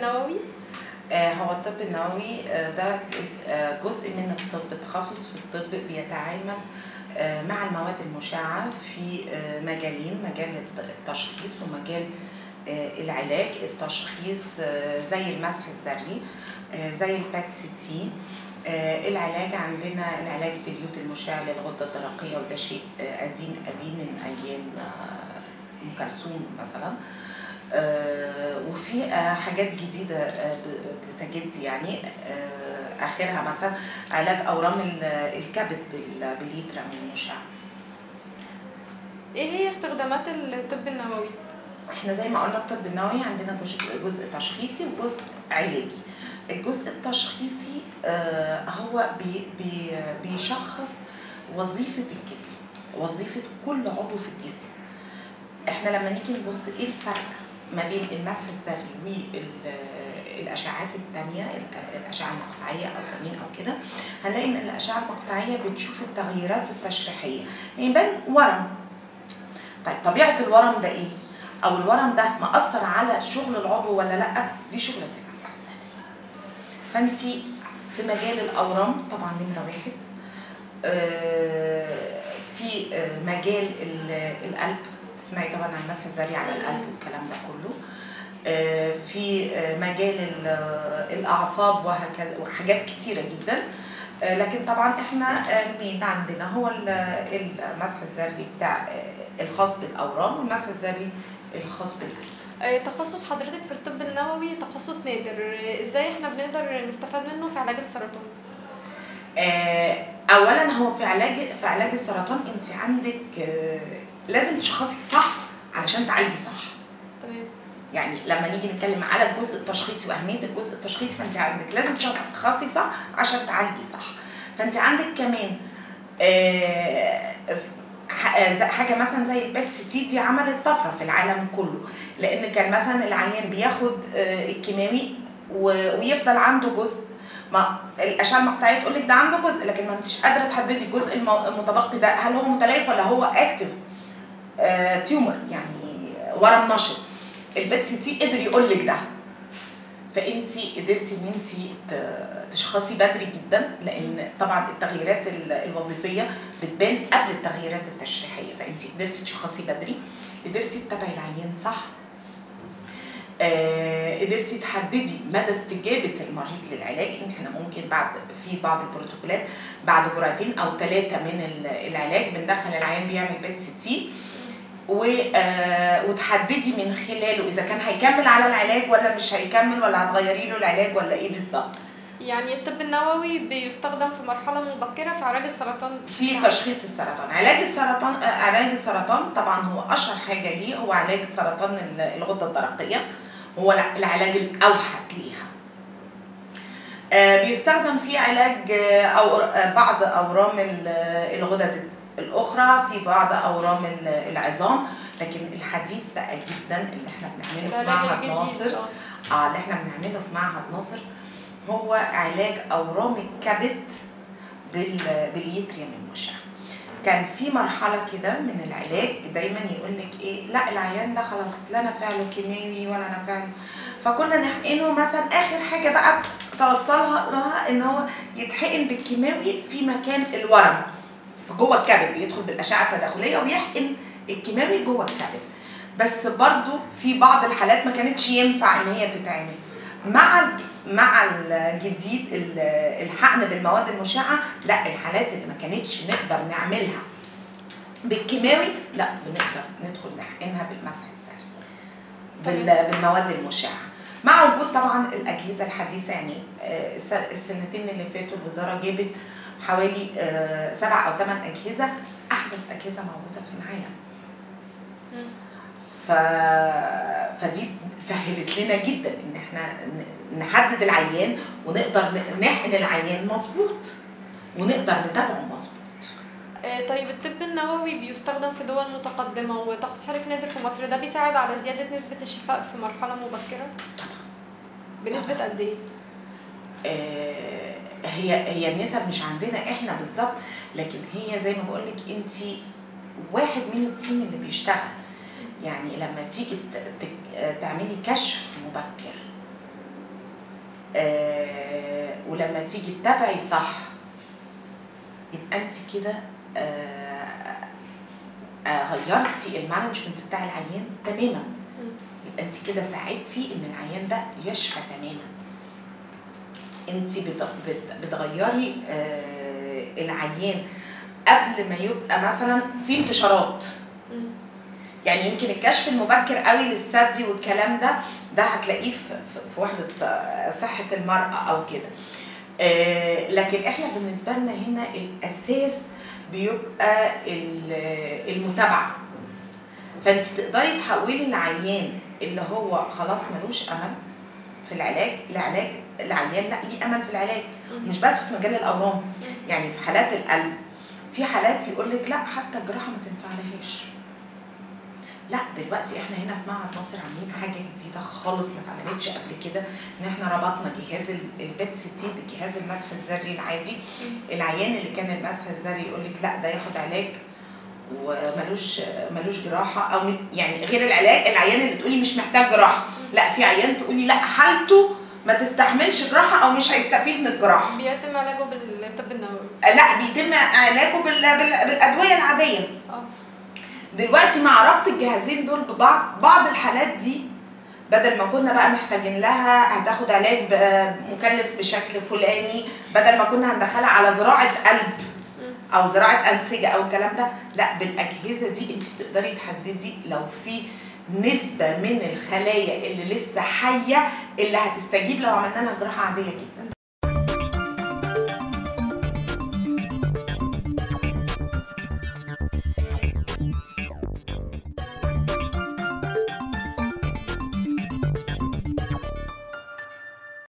النووي آه، هو الطب النووي آه، ده آه، جزء من الطب تخصص في الطب بيتعامل آه، مع المواد المشعة في آه، مجالين مجال الت- التشخيص ومجال آه، العلاج التشخيص آه، زي المسح الذري آه، زي البات سي تي آه، العلاج عندنا العلاج باليود المشع للغدة الدرقية وده شيء آه، قديم قديم من أيام آه، أم كلثوم مثلا آه، وفي آه، حاجات جديدة آه، ب- بتجد يعني آه، آخرها مثلا علاج أورام ال- الكبد بال- باليترا من المشع ايه هي استخدامات الطب النووي احنا زي ما قلنا الطب النووي عندنا جزء جزء تشخيصي وجزء علاجي الجزء التشخيصي آه، هو بي بي بيشخص وظيفة الجسم وظيفة كل عضو في الجسم احنا لما نيجي نبص ايه الفرق ما بين المسح الذري والاشعاعات التانية ال- الاشعه المقطعيه او الرنين او كده هنلاقي ان الاشعه المقطعيه بتشوف التغييرات التشريحيه يعني يبان ورم طيب طبيعه الورم ده ايه او الورم ده مأثر على شغل العضو ولا لا دي شغله المسح الذري فانت في مجال الاورام طبعا نمره واحد آه، في آه، مجال ال- القلب تسمعي طبعا عن المسح الذري على القلب والكلام ده كله آه، في آه، مجال ال- آه، الاعصاب وهكذا وحاجات كتيره جدا آه، لكن طبعا احنا آه، المين عندنا هو ال- المسح الذري بتاع آه، الخاص بالاورام والمسح الذري الخاص بالقلب آه، تخصص حضرتك في الطب النووي تخصص نادر آه، ازاي احنا بنقدر نستفاد منه في علاج السرطان آه، اولا هو في علاج في علاج السرطان انت عندك آه، لازم تشخصي صح علشان تعالجي صح تمام يعني لما نيجي نتكلم على الجزء التشخيصي واهميه الجزء التشخيصي فانت عندك لازم تشخصي صح عشان تعالجي صح فانت عندك كمان آه، ح- آه، زي- حاجه مثلا زي البات سي تي دي عملت طفره في العالم كله لان كان مثلا العيان بياخد آه، الكيماوي و- ويفضل عنده جزء ما الاشعه المقطعيه تقول لك ده عنده جزء لكن ما انتش قادره تحددي الجزء المو- المتبقي ده هل هو متليف ولا هو اكتف تيومر يعني ورم نشط البيت سي تي قدر يقول لك ده فانت قدرتي ان انت تشخصي بدري جدا لان طبعا التغييرات ال- الوظيفيه بتبان قبل التغييرات التشريحيه فانت قدرتي تشخصي بدري قدرتي تتابعي العيان صح آه، قدرتي تحددي مدى استجابه المريض للعلاج احنا ممكن بعد في بعض البروتوكولات بعد جرعتين او ثلاثه من ال- العلاج بندخل العيان بيعمل بيت سي تي و آه، وتحددي من خلاله اذا كان هيكمل على العلاج ولا مش هيكمل ولا هتغيري له العلاج ولا ايه بالظبط يعني الطب النووي بيستخدم في مرحلة مبكرة في علاج السرطان بشكل في عام. تشخيص السرطان علاج السرطان آه، علاج السرطان طبعا هو اشهر حاجه ليه هو علاج سرطان ال- الغده الدرقيه هو الع- العلاج الاوحد ليها آه، بيستخدم في علاج آه، او آه، بعض اورام ال- الغدد الاخرى في بعض اورام ال- العظام لكن الحديث بقى جدا اللي احنا بنعمله في العلاج معهد الجديد ناصر آه. اه اللي احنا بنعمله في معهد ناصر هو علاج اورام الكبد بال باليتريم المشع كان في مرحله كده من العلاج دايما يقول لك ايه لا العيان ده خلاص لا نافع له كيماوي ولا نافع له فكنا نحقنه مثلا اخر حاجه بقى توصلها لها ان هو يتحقن بالكيماوي في مكان الورم في جوه الكبد بيدخل بالاشعه التداخليه ويحقن الكيماوي جوه الكبد بس برضو في بعض الحالات ما كانتش ينفع ان هي تتعمل مع ال- مع الجديد ال- الحقن بالمواد المشعه لا الحالات اللي ما كانتش نقدر نعملها بالكيماوي لا بنقدر ندخل نحقنها بالمسح الذري بال- بالمواد المشعه مع وجود طبعا الاجهزه الحديثه يعني آه، الس- السنتين اللي فاتوا الوزاره جابت حوالي آه، سبع او ثمان اجهزه احدث اجهزه موجوده في العالم مم. ف... فدي سهلت لنا جدا ان احنا ن- نحدد العيان ونقدر ن- نحقن العيان مظبوط ونقدر نتابعه مظبوط آه، طيب الطب النووي بيستخدم في دول متقدمة وتخصص حضرتك نادر في مصر ده بيساعد على زيادة نسبة الشفاء في مرحلة مبكرة بنسبة قد ايه؟ آه، هي هي النسب مش عندنا احنا بالظبط لكن هي زي ما بقول لك انت واحد من التيم اللي بيشتغل يعني لما تيجي ت- ت- تعملي كشف مبكر آه ولما تيجي تتابعي صح يبقى انت كده آه آه غيرتي المانجمنت بتاع العيان تماما يبقى انت كده ساعدتي ان العيان ده يشفى تماما انت بت- بت- بتغيري آه العيان قبل ما يبقى مثلا في انتشارات مم. يعني يمكن الكشف المبكر قوي للثدي والكلام ده ده هتلاقيه في, في- في وحده آه، صحه المراه او كده آه، لكن احنا بالنسبه لنا هنا الاساس بيبقى ال- المتابعه فانت تقدري تحولي العيان اللي هو خلاص ملوش امل في العلاج العلاج العيان لا ليه امل في العلاج مم. مش بس في مجال الاورام يعني في حالات القلب في حالات يقول لك لا حتى الجراحه ما تنفعلهاش لا دلوقتي احنا هنا في معهد ناصر عاملين حاجه جديده خالص ما اتعملتش قبل كده ان احنا ربطنا جهاز ال- البيت سي تي بجهاز المسح الذري العادي العيان اللي كان المسح الذري يقول لك لا ده ياخد علاج وملوش ملوش جراحه او م- يعني غير العلاج العيان اللي تقولي مش محتاج جراحه لا في عيان تقولي لا حالته ما تستحملش جراحه او مش هيستفيد من الجراحه بيتم علاجه بالطب النووي لا بيتم علاجه بال... بال... بالادويه العاديه اه دلوقتي مع ربط الجهازين دول ببعض بعض الحالات دي بدل ما كنا بقى محتاجين لها هتاخد علاج ب- مكلف بشكل فلاني بدل ما كنا هندخلها على زراعه قلب مم. او زراعه انسجه او الكلام ده لا بالاجهزه دي انت تقدري تحددي لو في نسبه من الخلايا اللي لسه حيه اللي هتستجيب لو عملنا لها جراحه عاديه جدا